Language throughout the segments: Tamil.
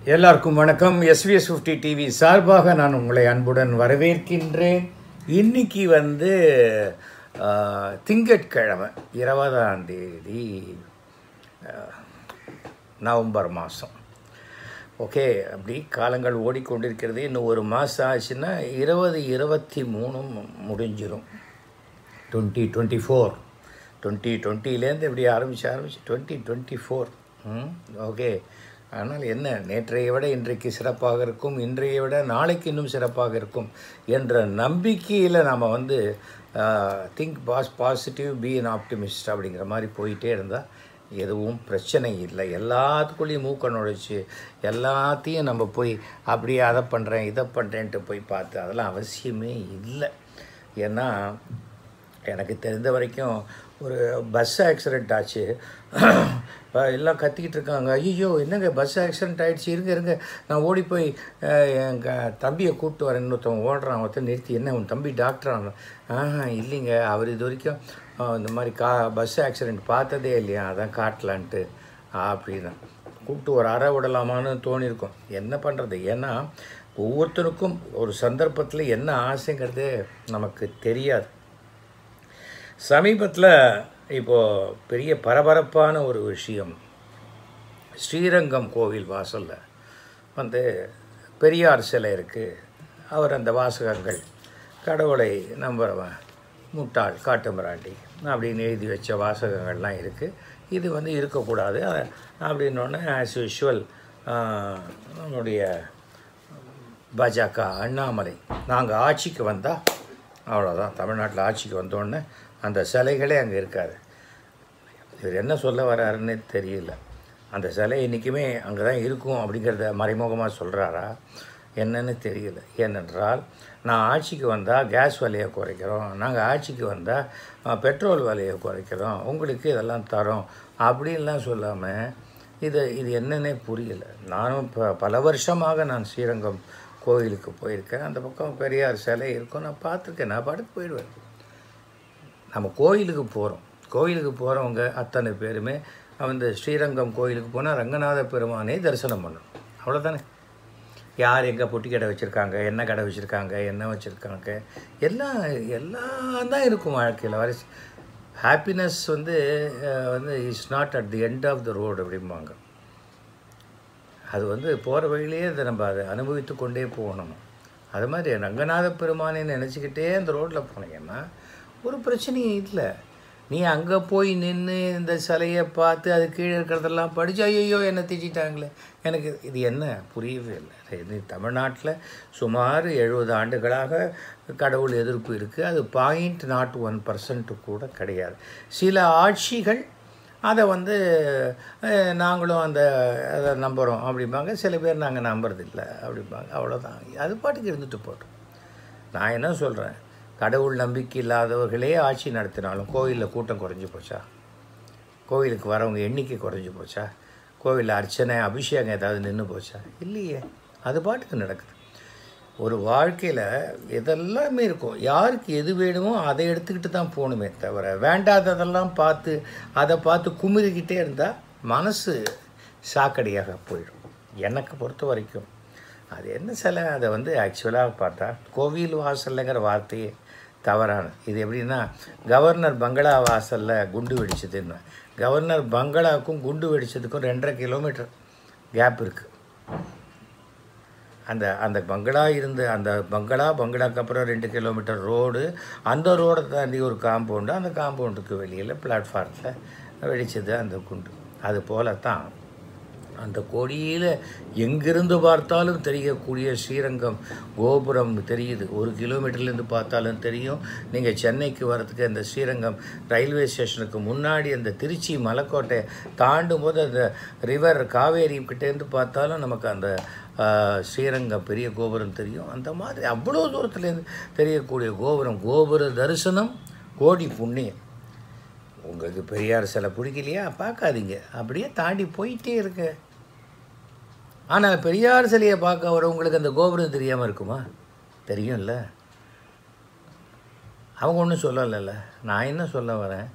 எல்லாருக்கும் வணக்கம் எஸ்விஎஸ் ஃபிஃப்டி டிவி சார்பாக நான் உங்களை அன்புடன் வரவேற்கின்றேன் இன்னைக்கு வந்து ஆ, திங்கட்கிழமை இருபதாம் தேதி ஆ, நவம்பர் மாதம் ஓகே அப்படி காலங்கள் ஓடிக்கொண்டிருக்கிறது இன்னும் ஒரு மாதம் ஆச்சுன்னா இருபது இருபத்தி மூணும் முடிஞ்சிரும் டுவெண்ட்டி டுவெண்ட்டி ஃபோர் டுவெண்ட்டி டுவெண்ட்டிலேருந்து இப்படி ஆரம்பித்து ஆரம்பிச்சு டுவெண்ட்டி டுவெண்ட்டி ஃபோர் ம் ஓகே ஆனால் என்ன நேற்றைய விட இன்றைக்கு சிறப்பாக இருக்கும் இன்றைய விட நாளைக்கு இன்னும் சிறப்பாக இருக்கும் என்ற நம்பிக்கையில் நாம் வந்து think pass positive be an optimist அப்படிங்கிற மாதிரி போயிட்டே இருந்தால் எதுவும் பிரச்சனை இல்லை எல்லாத்துக்குள்ளேயும் மூக்க நுழைச்சி எல்லாத்தையும் நம்ம போய் அப்படியே அதை பண்ணுறேன் இதை பண்ணுறேன்ட்டு போய் பார்த்து அதெல்லாம் அவசியமே இல்லை ஏன்னா எனக்கு தெரிந்த வரைக்கும் ஒரு பஸ் ஆக்சிடெண்ட் ஆச்சு அஹ் எல்லாம் கத்திக்கிட்டு இருக்காங்க ஐயோ என்னங்க பஸ் ஆக்சிடெண்ட் ஆகிடுச்சு இருங்க இருங்க நான் ஓடி போய் அஹ், என் க- தம்பியை கூப்பிட்டு வரேன் இன்னொருத்தவன் ஓடுறான் ஒருத்தன் நிறுத்தி என்ன உன் தம்பி டாக்டரான ஆ இல்லைங்க அவர் இது வரைக்கும் அஹ், இந்த மாதிரி கா பஸ் ஆக்சிடெண்ட் பார்த்ததே இல்லையா அதான் காட்டலான்ட்டு அப்படின்னு கூப்பிட்டு ஒரு அறை விடலாமான்னு தோணியிருக்கும் என்ன பண்ணுறது ஏன்னா ஒவ்வொருத்தருக்கும் ஒரு சந்தர்ப்பத்தில் என்ன ஆசைங்கிறது நமக்கு தெரியாது சமீபத்தில் இப்போது பெரிய பரபரப்பான ஒரு விஷயம் ஸ்ரீரங்கம் கோவில் வாசலில் வந்து பெரியார் சிலை இருக்குது அவர் அந்த வாசகங்கள் கடவுளை நம்புறவன் முட்டாள் காட்டுமிராண்டி அப்படின்னு எழுதி வச்ச வாசகங்கள்லாம் இருக்குது இது வந்து இருக்கக்கூடாது அ- அப்படின்னோடனே ஆஸ் யூஷுவல் நம்முடைய பாஜக அண்ணாமலை நாங்கள் ஆட்சிக்கு வந்தால் அவ்வளோதான் தமிழ்நாட்டில் ஆட்சிக்கு வந்தோடனே அந்த சிலைகளே அங்கே இருக்காது இவர் என்ன சொல்ல வராருன்னு தெரியல அந்த சிலை இன்றைக்குமே அங்கே தான் இருக்கும் அப்படிங்கிறத மறைமுகமாக சொல்கிறாரா என்னன்னு தெரியல ஏனென்றால் நான் ஆட்சிக்கு வந்தால் கேஸ் விலையை குறைக்கிறோம் நாங்கள் ஆட்சிக்கு வந்தால் பெட்ரோல் விலையை குறைக்கிறோம் உங்களுக்கு இதெல்லாம் தரோம் அப்படின்லாம் சொல்லாமல் இது இது என்னன்னே புரியல நானும் இப்போ பல வருஷமாக நான் ஸ்ரீரங்கம் கோயிலுக்கு போயிருக்கேன் அந்த பக்கம் பெரியார் சிலை இருக்கும் நான் பார்த்துருக்கேன் நான் பாட்டுக்கு போயிடுவேன் நம்ம கோயிலுக்கு போகிறோம் கோயிலுக்கு போகிறவங்க அத்தனை பேருமே வந்து ஸ்ரீரங்கம் கோயிலுக்கு போனால் ரங்கநாத பெருமானே தரிசனம் பண்ணணும் அவ்வளோதானே யார் எங்கே பொட்டி கடை வச்சுருக்காங்க என்ன கடை வச்சுருக்காங்க என்ன வச்சுருக்காங்க எல்லாம் எல்லாம் தான் இருக்கும் வாழ்க்கையில் வர ஹாப்பினஸ் வந்து அஹ், வந்து is not at the end of the road அப்படிம்பாங்க அது வந்து போகிற வழியிலேயே அதை நம்ம அதை அனுபவித்து கொண்டே போகணும் அது மாதிரி ரங்கநாத பெருமானை நினச்சிக்கிட்டே அந்த ரோட்டில் போனீங்கன்னா ஒரு பிரச்சனையும் இல்லை நீ அங்கே போய் நின்று இந்த சிலையை பார்த்து அது கீழே இருக்கிறதெல்லாம் படித்து ஐயோ என்னை திட்டாங்களே எனக்கு இது என்ன புரியவே இல்லை இது தமிழ்நாட்டில் சுமார் எழுபது ஆண்டுகளாக கடவுள் எதிர்ப்பு இருக்குது அது பாயிண்ட் நாட் ஒன் பர்சன்ட்டு கூட கிடையாது சில ஆட்சிகள் அதை வந்து அஹ், நாங்களும் அந்த அதை நம்புகிறோம் அப்படிம்பாங்க சில பேர் நாங்கள் நம்புறதில்ல அப்படிம்பாங்க அவ்வளோதான் அது பாட்டுக்கு இருந்துட்டு போட்டோம் நான் என்ன சொல்கிறேன் கடவுள் நம்பிக்கை இல்லாதவர்களே ஆட்சி நடத்தினாலும் கோவிலில் கூட்டம் குறைஞ்சி போச்சா கோவிலுக்கு வரவங்க எண்ணிக்கை குறைஞ்சி போச்சா கோவிலில் அர்ச்சனை அபிஷேகம் ஏதாவது நின்று போச்சா இல்லையே அது பாட்டுக்கு நடக்குது ஒரு வாழ்க்கையில் எதெல்லாமே இருக்கும் யாருக்கு எது வேணுமோ அதை எடுத்துக்கிட்டு தான் போகணுமே தவிர வேண்டாததெல்லாம் பார்த்து அதை பார்த்து குமிறிக்கிட்டே இருந்தால் மனசு சாக்கடையாக போயிடும் எனக்கு பொறுத்த வரைக்கும் அது என்ன சில அதை வந்து ஆக்சுவலாக பார்த்தா கோவில் வாசல்லைங்கிற வார்த்தையே தவறான இது எப்படின்னா கவர்னர் பங்களா வாசலில் குண்டு வெடிச்சதுன்னு கவர்னர் பங்களாவுக்கும் குண்டு வெடிச்சதுக்கும் ரெண்டரை கிலோமீட்டர் கேப் இருக்குது அந்த அந்த பங்களா இருந்த அந்த பங்களா பங்களாக்கு அப்புறம் ரெண்டு கிலோமீட்டர் ரோடு அந்த ரோடை தாண்டி ஒரு காம்பவுண்டு அந்த காம்பவுண்டுக்கு வெளியில் பிளாட்ஃபார்மில் வெடிச்சது அந்த குண்டு அது போல தான் அந்த கொடியில் எங்கிருந்து பார்த்தாலும் தெரியக்கூடிய ஸ்ரீரங்கம் கோபுரம் தெரியுது ஒரு கிலோமீட்டர்லேருந்து பார்த்தாலும் தெரியும் நீங்கள் சென்னைக்கு வரதுக்கு அந்த ஸ்ரீரங்கம் ரயில்வே ஸ்டேஷனுக்கு முன்னாடி அந்த திருச்சி மலைக்கோட்டை தாண்டும் போது அந்த ரிவர் காவேரி கிட்டேருந்து பார்த்தாலும் நமக்கு அந்த ஆ, ஸ்ரீரங்கம் பெரிய கோபுரம் தெரியும் அந்த மாதிரி அவ்வளோ தூரத்துலேருந்து தெரியக்கூடிய கோபுரம் கோபுர தரிசனம் கோடி புண்ணியம் உங்களுக்கு பெரியார் சிலை பிடிக்கலையா பார்க்காதீங்க அப்படியே தாண்டி போயிட்டே இருக்க ஆனால் பெரியார் சிலையை பார்க்க வரவங்களுக்கு அந்த கோபுரம் தெரியாமல் இருக்குமா தெரியும்ல அவங்க ஒன்றும் சொல்லலைல்ல நான் என்ன சொல்ல வரேன்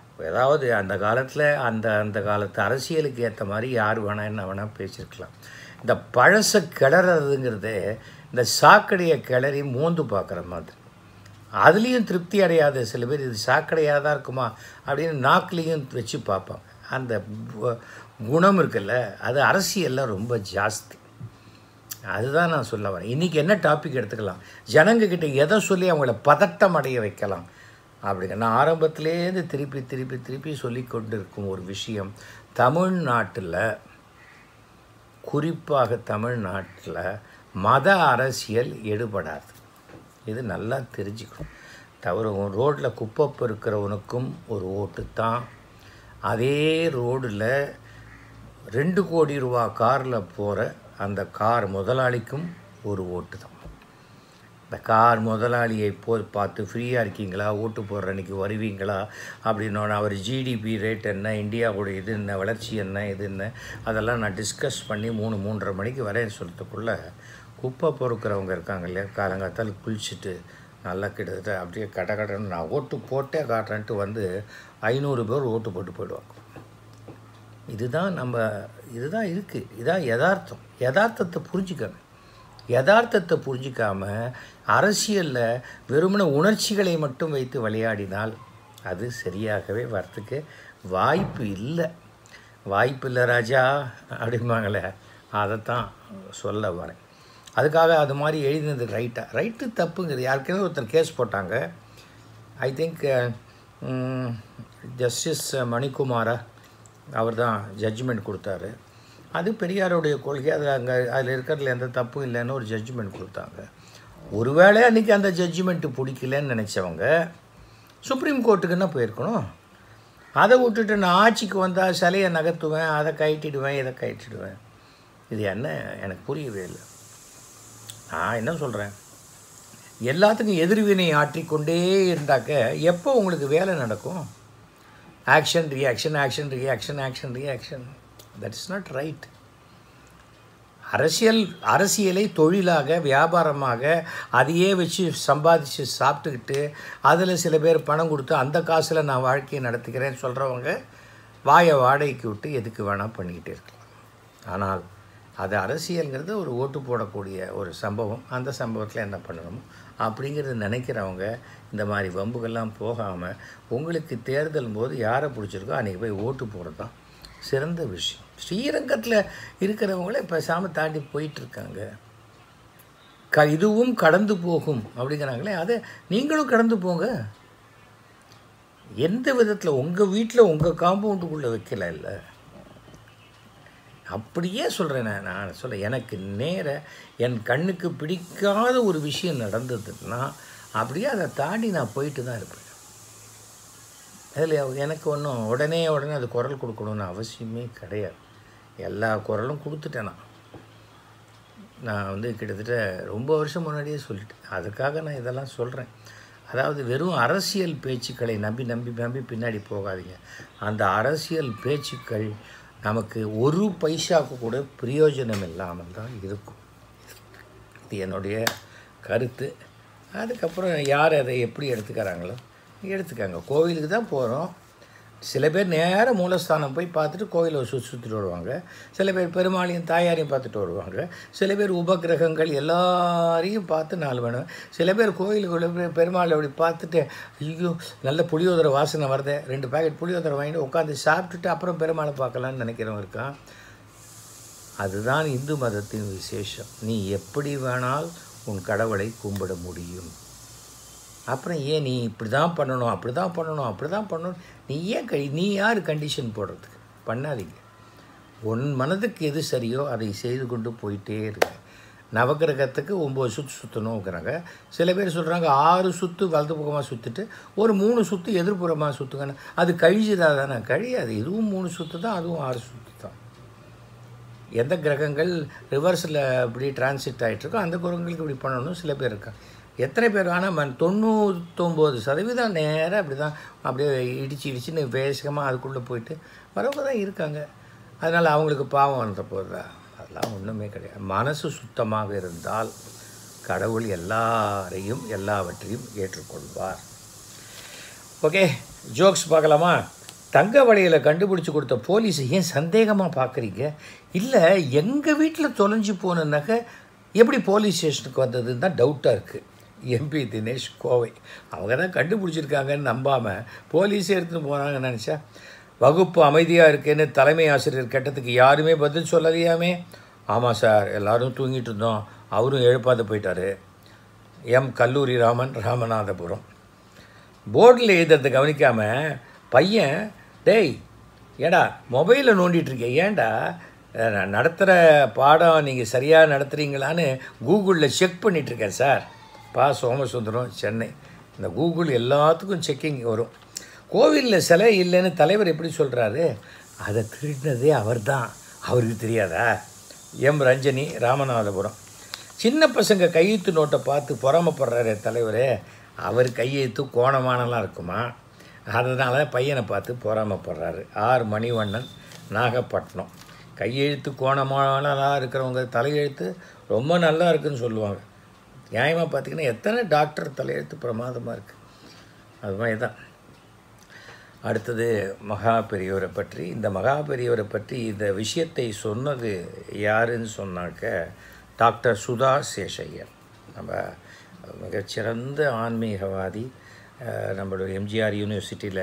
ஏதாவது அந்த காலத்தில் அந்த அந்த காலத்து அரசியலுக்கு ஏற்ற மாதிரி யார் வேணா என்ன வேணால் பேசியிருக்கலாம் இந்த பழசை கிளறதுங்கிறது இந்த சாக்கடையை கிளறி மோந்து பார்க்குற மாதிரி அதுலேயும் திருப்தி அடையாத சில பேர் இது சாக்கடையாக தான் இருக்குமா அப்படின்னு நாக்குலேயும் வச்சு பார்ப்பாங்க அந்த கு- குணம் இருக்குல்ல அது அரசியலில் ரொம்ப ஜாஸ்தி அதுதான் நான் சொல்ல வரேன் இன்றைக்கி என்ன டாபிக் எடுத்துக்கலாம் ஜனங்க கிட்ட எதை சொல்லி அவங்கள பதட்டம் அடைய வைக்கலாம் அப்படிங்க நான் ஆரம்பத்திலேருந்து திருப்பி திருப்பி திருப்பி சொல்லி கொண்டு இருக்கும் ஒரு விஷயம் தமிழ்நாட்டில் குறிப்பாக தமிழ்நாட்டில் மத அரசியல் எடுபடாது இது நல்லா தெரிஞ்சுக்கணும் தவிர ரோட்டில் குப்பை பெருக்கிறவனுக்கும் ஒரு ஓட்டு தான் அதே ரோடில் ரெண்டு கோடி ரூபா காரில் போகிற அந்த கார் முதலாளிக்கும் ஒரு ஓட்டு தான் இந்த கார் முதலாளியை போய் பார்த்து ஃப்ரீயாக இருக்கீங்களா ஓட்டு போடுற அன்றைக்கி வருவீங்களா அப்படின்னோடனே அவர் ஜிடிபி ரேட் என்ன இந்தியாவோட இது என்ன வளர்ச்சி என்ன இது என்ன அதெல்லாம் நான் டிஸ்கஸ் பண்ணி மூணு மூன்றரை மணிக்கு வரேன்னு சொல்கிறதுக்குள்ளே குப்பை பொறுக்கிறவங்க இருக்காங்க இல்லையா காலங்காத்தால் குளிச்சுட்டு நல்லா கிட்டத்தட்ட அப்படியே கட கடன்னு நான் ஓட்டு போட்டே காட்டுறேன்ட்டு வந்து ஐநூறு பேர் ஓட்டு போட்டு போயிடுவாங்க இதுதான் நம்ம இதுதான் இருக்குது இதான் யதார்த்தம் யதார்த்தத்தை புரிஞ்சுக்கணும் யதார்த்தத்தை புரிஞ்சிக்காம அரசியலில் வெறுமன உணர்ச்சிகளை மட்டும் வைத்து விளையாடினால் அது சரியாகவே வரத்துக்கு வாய்ப்பு இல்லை வாய்ப்பு இல்லை ராஜா அப்படிம்பாங்களே அதைத்தான் சொல்ல வரேன் அதுக்காக அது மாதிரி எழுதினது ரைட்டாக ரைட்டு தப்புங்கிறது யாருக்குமே ஒருத்தர் கேஸ் போட்டாங்க ஐ திங்க் ஜஸ்டிஸ் மணிக்குமாரா அவர் தான் ஜட்ஜ்மெண்ட் கொடுத்தாரு அது பெரியாருடைய கொள்கை அது அங்கே அதில் இருக்கிறதுல எந்த தப்பும் இல்லைன்னு ஒரு ஜட்ஜ்மெண்ட் கொடுத்தாங்க ஒருவேளை அன்றைக்கி அந்த ஜட்ஜ்மெண்ட்டு பிடிக்கலன்னு நினச்சவங்க சுப்ரீம் கோர்ட்டுக்குன்னா போயிருக்கணும் அதை விட்டுட்டு நான் ஆட்சிக்கு வந்தால் சிலையை நகர்த்துவேன் அதை கழட்டிடுவேன் இதை கழட்டிடுவேன் இது என்ன எனக்கு புரியவே இல்லை நான் என்ன சொல்கிறேன் எல்லாத்துக்கும் எதிர்வினை ஆற்றிக்கொண்டே இருந்தாக்க எப்போ உங்களுக்கு வேலை நடக்கும் action reaction action reaction action reaction that is not right அரசியல் அரசியலை தொழிலாக வியாபாரமாக அதையே வச்சு சம்பாதிச்சு சாப்பிட்டுக்கிட்டு அதில் சில பேர் பணம் கொடுத்து அந்த காசில் நான் வாழ்க்கையை நடத்துக்கிறேன்னு சொல்கிறவங்க வாயை வாடகைக்கு விட்டு எதுக்கு வேணால் பண்ணிக்கிட்டே இருக்கலாம் ஆனால் அது அரசியல்ங்கிறது ஒரு ஓட்டு போடக்கூடிய ஒரு சம்பவம் அந்த சம்பவத்தில் என்ன பண்ணணுமோ அப்படிங்கிறது நினைக்கிறவங்க இந்த மாதிரி வம்புகள்லாம் போகாமல் உங்களுக்கு தேர்தல் போது யாரை பிடிச்சிருக்கோ அன்றைக்கி போய் ஓட்டு போடுறது தான் சிறந்த விஷயம் ஸ்ரீரங்கத்தில் இருக்கிறவங்களே பேசாமல் தாண்டி போயிட்டுருக்காங்க க இதுவும் கடந்து போகும் அப்படிங்கிறாங்களே அதை நீங்களும் கடந்து போங்க எந்த விதத்தில் உங்கள் வீட்டில் உங்கள் காம்பவுண்டுக்குள்ளே வைக்கல இல்லை அப்படியே சொல்கிறேன் நான் நான் சொல்ல எனக்கு நேர என் கண்ணுக்கு பிடிக்காத ஒரு விஷயம் நடந்ததுன்னா அப்படியே அதை தாண்டி நான் போயிட்டு தான் இருப்பேன் அதில் எனக்கு ஒன்றும் உடனே உடனே அது குரல் கொடுக்கணும்னு அவசியமே கிடையாது எல்லா குரலும் கொடுத்துட்டேன் நான் நான் வந்து கிட்டத்தட்ட ரொம்ப வருஷம் முன்னாடியே சொல்லிட்டேன் அதுக்காக நான் இதெல்லாம் சொல்கிறேன் அதாவது வெறும் அரசியல் பேச்சுக்களை நம்பி நம்பி நம்பி பின்னாடி போகாதீங்க அந்த அரசியல் பேச்சுக்கள் நமக்கு ஒரு பைசாவுக்கு கூட பிரயோஜனம் இல்லாமல் தான் இருக்கும் இது என்னுடைய கருத்து அதுக்கப்புறம் யார் அதை எப்படி எடுத்துக்கிறாங்களோ எடுத்துக்காங்க கோவிலுக்கு தான் போகிறோம் சில பேர் நேராக மூலஸ்தானம் போய் பார்த்துட்டு கோவிலை சுற்றி சுற்றிட்டு வருவாங்க சில பேர் பெருமாளையும் தாயாரையும் பார்த்துட்டு வருவாங்க சில பேர் உபகிரகங்கள் எல்லாரையும் பார்த்து நாலு வேணும் சில பேர் கோயிலுக்குள்ள போய் பெருமாளை அப்படி பார்த்துட்டு ஐயோ நல்ல புளியோதரை வாசனை வருதே ரெண்டு பாக்கெட் புளியோதரை வாங்கிட்டு உட்காந்து சாப்பிட்டுட்டு அப்புறம் பெருமாளை பார்க்கலான்னு நினைக்கிறவங்க இருக்கான் அதுதான் இந்து மதத்தின் விசேஷம் நீ எப்படி வேணால் உன் கடவுளை கும்பிட முடியும் அப்புறம் ஏன் நீ இப்படி தான் பண்ணணும் அப்படி தான் பண்ணணும் அப்படி தான் பண்ணணும் நீ ஏன் கை நீ யார் கண்டிஷன் போடுறதுக்கு பண்ணாதீங்க உன் மனதுக்கு எது சரியோ அதை செய்து கொண்டு போயிட்டே இருங்க நவகிரகத்துக்கு ஒம்பது சுற்று சுற்றணுங்கிறாங்க சில பேர் சொல்கிறாங்க ஆறு சுற்று வலது பக்கமாக சுற்றிட்டு ஒரு மூணு சுற்று எதிர்ப்புறமாக சுற்றுங்கன்னு அது கழிஞ்சுதா தானே கழியாது இதுவும் மூணு சுற்று தான் அதுவும் ஆறு சுற்று தான் எந்த கிரகங்கள் ரிவர்ஸில் இப்படி டிரான்சிட் ஆகிட்டுருக்கோ அந்த கிரகங்களுக்கு இப்படி பண்ணணும் சில பேர் இருக்காங்க எத்தனை பேர் ஆனால் மண் தொண்ணூத்தொம்பது சதவீதம் நேராக அப்படி தான் அப்படியே இடிச்சு இடிச்சுன்னு வேகமாக அதுக்குள்ளே போயிட்டு வரவங்க தான் இருக்காங்க அதனால் அவங்களுக்கு பாவம் வந்த போதா அதெல்லாம் ஒன்றுமே கிடையாது மனசு சுத்தமாக இருந்தால் கடவுள் எல்லாரையும் எல்லாவற்றையும் ஏற்றுக்கொள்வார் ஓகே ஜோக்ஸ் பார்க்கலாமா தங்க வளையலை கண்டுபிடிச்சி கொடுத்த போலீஸை ஏன் சந்தேகமாக பார்க்குறீங்க இல்லை எங்கள் வீட்டில் தொலைஞ்சு போன நகை எப்படி போலீஸ் ஸ்டேஷனுக்கு வந்ததுன்னு தான் டவுட்டாக இருக்குது எம்பி தினேஷ் கோவை அவங்க தான் கண்டுபிடிச்சிருக்காங்கன்னு நம்பாமல் போலீஸே எடுத்துன்னு போனாங்கன்னு நினச்சா வகுப்பு அமைதியாக இருக்குன்னு தலைமை ஆசிரியர் கேட்டதுக்கு யாருமே பதில் சொல்லலையாமே ஆமாம் சார் எல்லாரும் தூங்கிட்டு இருந்தோம் அவரும் எழுப்பாத போயிட்டாரு எம் கல்லூரி ராமன் ராமநாதபுரம் போர்டில் எழுதுறதை கவனிக்காமல் பையன் டேய் ஏடா மொபைலில் நோண்டிட்டு இருக்க ஏன்டா நான் நடத்துகிற பாடம் நீங்கள் சரியாக நடத்துகிறீங்களான்னு கூகுளில் செக் பண்ணிகிட்ருக்கேன் சார் பா சோமசுந்தரம் சென்னை இந்த கூகுள் எல்லாத்துக்கும் செக்கிங் வரும் கோவிலில் சிலை இல்லைன்னு தலைவர் எப்படி சொல்கிறாரு அதை திருடினதே அவர் தான் அவருக்கு தெரியாதா எம் ரஞ்சனி ராமநாதபுரம் சின்ன பசங்க கையெழுத்து நோட்டை பார்த்து பொறாமப்படுறாரு தலைவரே அவர் கையெழுத்து கோணமானலாம் இருக்குமா அதனால பையனை பார்த்து பொறாமப்படுறாரு ஆர் மணிவண்ணன் நாகப்பட்டினம் கையெழுத்து கோணமானலாம் இருக்கிறவங்க தலையெழுத்து ரொம்ப நல்லா இருக்குன்னு சொல்லுவாங்க நியாயமாக பார்த்தீங்கன்னா எத்தனை டாக்டர் தலையெழுத்து பிரமாதமாக இருக்குது அது மாதிரி தான் அடுத்தது மகா பெரியவரை பற்றி இந்த மகா பெரியவரை பற்றி இந்த விஷயத்தை சொன்னது யாருன்னு சொன்னாக்க டாக்டர் சுதா சேஷையர் நம்ம மிகச்சிறந்த ஆன்மீகவாதி அஹ், நம்மளுடைய எம்ஜிஆர் யூனிவர்சிட்டியில்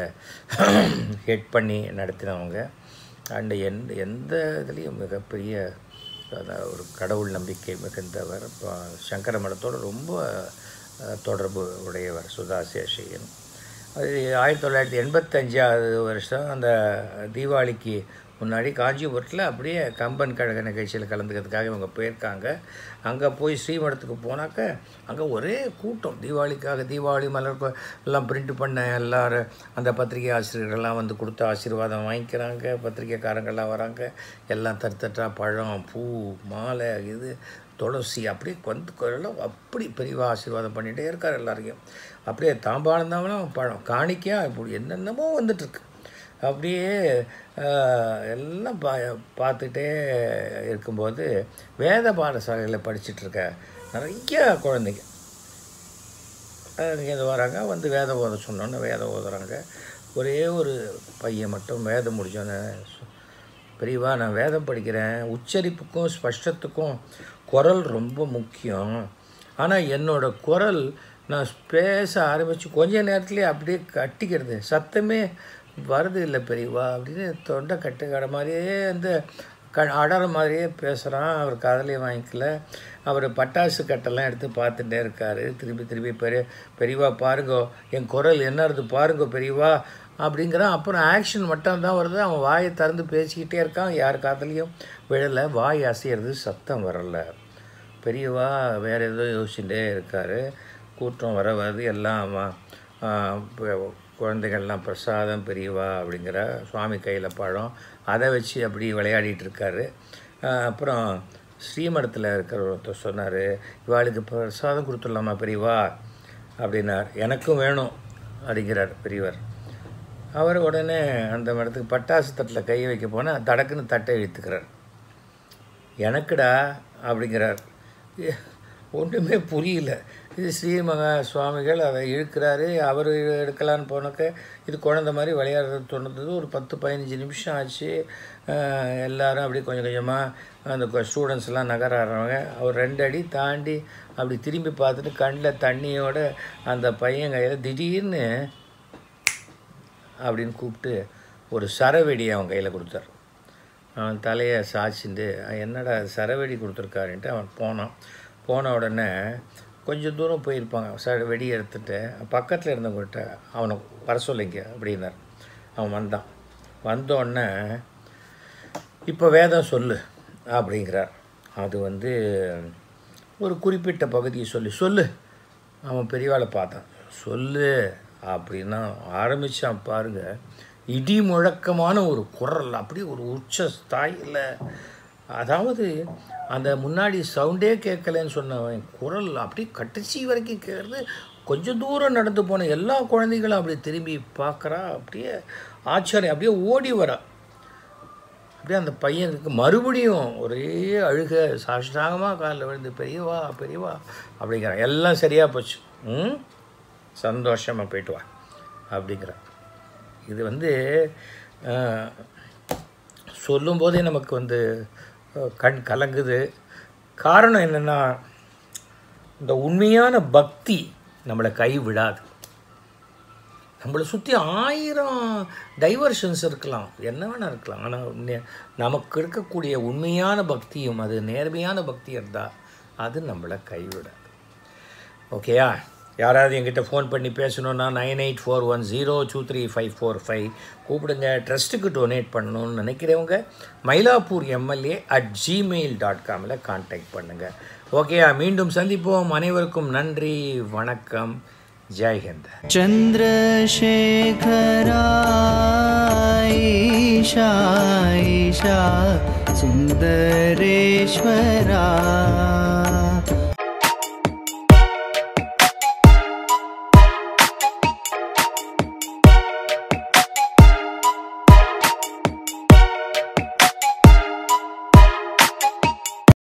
ஹெட் பண்ணி நடத்தினவங்க அண்டு எந்த எந்த இதுலேயும் மிகப்பெரிய அதான் ஒரு கடவுள் நம்பிக்கை மிகுந்தவர் ப- சங்கர மடத்தோடு ரொம்ப அஹ், தொடர்பு உடையவர் சுதா சேஷையன் அது ஆயிரத்தி தொள்ளாயிரத்தி எண்பத்தஞ்சாவது வருஷம் அந்த தீபாவளிக்கு முன்னாடி காஞ்சிபுரத்தில் அப்படியே கம்பன் கழக நிகழ்ச்சியில் கலந்துக்கிறதுக்காக இவங்க போயிருக்காங்க அங்கே போய் ஸ்ரீமடத்துக்கு போனாக்க அங்கே ஒரே கூட்டம் தீபாவளிக்காக தீபாவளி மலர் கொ- எல்லாம் பிரிண்ட் பண்ண எல்லாரும் அந்த பத்திரிகை ஆசிரியர்கள்லாம் வந்து கொடுத்த ஆசீர்வாதம் வாங்கிக்கிறாங்க பத்திரிக்கைக்காரங்கெல்லாம் வராங்க எல்லாம் தட்டு பழம் பூ மாலை இது துளசி அப்படியே வந்து எல்லாம் அப்படி பெரியவா ஆசீர்வாதம் பண்ணிகிட்டே இருக்கார் எல்லாரையும் அப்படியே தாம்பாளம் தாம்பளம் பழம் காணிக்கையாக இப்படி என்னென்னமோ வந்துட்டுருக்கு அப்படியே ஆஹ், எல்லாம் பா பார்த்துட்டே இருக்கும்போது வேத பாடசாலையில் படிச்சிட்ருக்க நிறைய குழந்தைங்க இங்கேருந்து வராங்க வந்து வேதம் ஓத சொன்னோன்னே வேதம் ஓதுறாங்க ஒரே ஒரு பையன் மட்டும் வேதம் முடிச்சோன்னே சொ- பெரியவா நான் வேதம் படிக்கிறேன் உச்சரிப்புக்கும் ஸ்பஷ்டத்துக்கும் குரல் ரொம்ப முக்கியம் ஆனால் என்னோட குரல் நான் பேச ஆரம்பித்து கொஞ்ச நேரத்துலேயே அப்படியே கட்டிக்கிறது சத்தமே வருது இல்லை பெரியவா அப்படின்னு தொண்டை கட்டுக்கடை மாதிரியே இந்த க அடற மாதிரியே பேசுகிறான் அவர் காதலையும் வாங்கிக்கல அவர் பட்டாசு கட்டெல்லாம் எடுத்து பார்த்துட்டே இருக்கார் திருப்பி திருப்பி பெரிய பெரியவா பாருங்கோ என் குரல் என்ன இருக்கு பாருங்கோ பெரியவா அப்படிங்கிறான் அப்புறம் ஆக்ஷன் மட்டும் தான் வருது அவன் வாயை திறந்து பேசிக்கிட்டே இருக்கான் யார் காதலையும் விழலை வாய் அசையிறது சத்தம் வரல பெரியவா வேறு ஏதோ யோசிச்சுட்டே இருக்கார் கூட்டம் வர வருது எல்லாம் வா- ஆ, ப- குழந்தைகள்லாம் பிரசாதம் பெரியவா அப்படிங்கிற சுவாமி கையில் பழம் அதை வச்சு அப்படி விளையாடிட்டு இருக்காரு ஆ, அப்புறம் ஸ்ரீமடத்தில் இருக்கிற ஒருத்தர் சொன்னார் இவாளுக்கு பிரசாதம் கொடுத்துடலாமா பெரியவா அப்படின்னார் எனக்கும் வேணும் அப்படிங்கிறார் பெரியவர் அவர் உடனே அந்த மடத்துக்கு பட்டாசு தட்டில் கை வைக்க போனால் தடக்குன்னு தட்டை இழுத்துக்கிறார் எனக்குடா அப்படிங்கிறார் ஏ, ஒன்றுமே புரியல இது ஸ்ரீமகா சுவாமிகள் அதை இழுக்கிறாரு அவர் எடுக்கலான்னு போனாக்க இது குழந்த மாதிரி விளையாடுறது தோணுது ஒரு பத்து பதினஞ்சு நிமிஷம் ஆச்சு அஹ், எல்லாரும் அப்படி கொஞ்சம் கொஞ்சமாக அந்த ஸ்டூடெண்ட்ஸ் எல்லாம் நகர ஆடுறவங்க அவர் ரெண்டு அடி தாண்டி அப்படி திரும்பி பார்த்துட்டு கண்ணில் தண்ணியோட அந்த பையன் கையில் திடீர்னு அப்படின்னு கூப்பிட்டு ஒரு சரவெடி அவன் கையில் கொடுத்தார் அவன் தலையை சாய்ச்சிண்டு என்னடா சரவெடி கொடுத்துருக்காருன்ட்டு அவன் போனான் போன உடனே கொஞ்சம் தூரம் போயிருப்பாங்க ச வெடி எடுத்துட்டு பக்கத்தில் இருந்தவங்ககிட்ட அவனை வர சொல்லிங்க அப்படின்னார் அவன் வந்தான் வந்த உடனே இப்போ வேதம் சொல்லு அப்படிங்கிறார் அது வந்து ஒரு குறிப்பிட்ட பகுதியை சொல்லி சொல்லு அவன் பெரியவாளை பார்த்தான் சொல்லு அப்படின்னா ஆரம்பித்தான் பாருங்க இடி முழக்கமான ஒரு குரல் அப்படியே ஒரு உச்ச ஸ்தாயில் அதாவது அந்த முன்னாடி சவுண்டே கேட்கலன்னு சொன்னவன் குரல் அப்படியே கடைசி வரைக்கும் கேட்குறது கொஞ்சம் தூரம் நடந்து போன எல்லா குழந்தைகளும் அப்படியே திரும்பி பார்க்குறா அப்படியே ஆச்சரியம் அப்படியே ஓடி வரா அப்படியே அந்த பையனுக்கு மறுபடியும் ஒரே அழுக சாஷ்டாகமாக காலில் விழுந்து பெரியவா பெரியவா அப்படிங்கிறான் எல்லாம் சரியாக போச்சு ம் சந்தோஷமாக போயிட்டு வா அப்படிங்கிறான் இது வந்து அஹ், சொல்லும்போதே நமக்கு வந்து அஹ், கண் கலங்குது காரணம் என்னென்னா இந்த உண்மையான பக்தி நம்மளை கை விடாது நம்மளை சுற்றி ஆயிரம் டைவர்ஷன்ஸ் இருக்கலாம் என்ன வேணால் இருக்கலாம் ஆனால் நமக்கு இருக்கக்கூடிய உண்மையான பக்தியும் அது நேர்மையான பக்தி இருந்தால் அது நம்மளை கைவிடாது ஓகேயா யாராவது என்கிட்ட ஃபோன் பண்ணி பேசணுன்னா nine eight four one zero two three five four five கூப்பிடுங்க ட்ரஸ்ட்டுக்கு டொனேட் பண்ணணும்னு நினைக்கிறவங்க Mylapore MLA at Gmail dot காமில் கான்டாக்ட் பண்ணுங்கள் ஓகேயா மீண்டும் சந்திப்போம் அனைவருக்கும் நன்றி வணக்கம் ஜெய்ஹிந்த் चन्द्रशेखरा ईशा ईशा सुन्दरेश्वरा